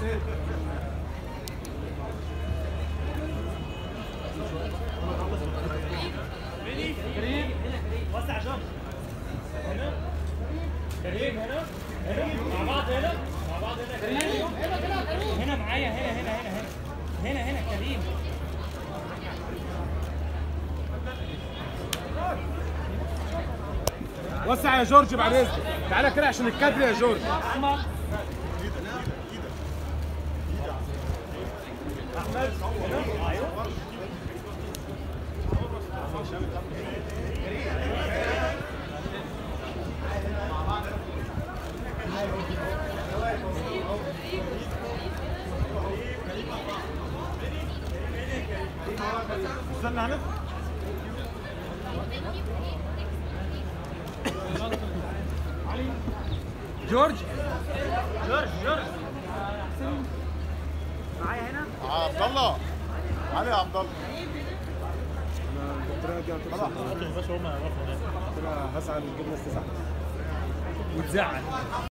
كريم وسع جنب هنا كريم هنا هنا مع بعض هنا مع بعض هنا كريم هنا معايا هنا هنا هنا هنا هنا هنا كريم وسع يا جورج بعد اذنك تعالى كده عشان الكادر يا جورج احمد احمد هنا ايوه استنى هنا جورج جورج جورج معايا هنا عبد الله علي يا عبد الله الدكتوراه دي هتوصل باشا هم يعرفوا قلت لها هسعى للجبنه استسعى وتزعل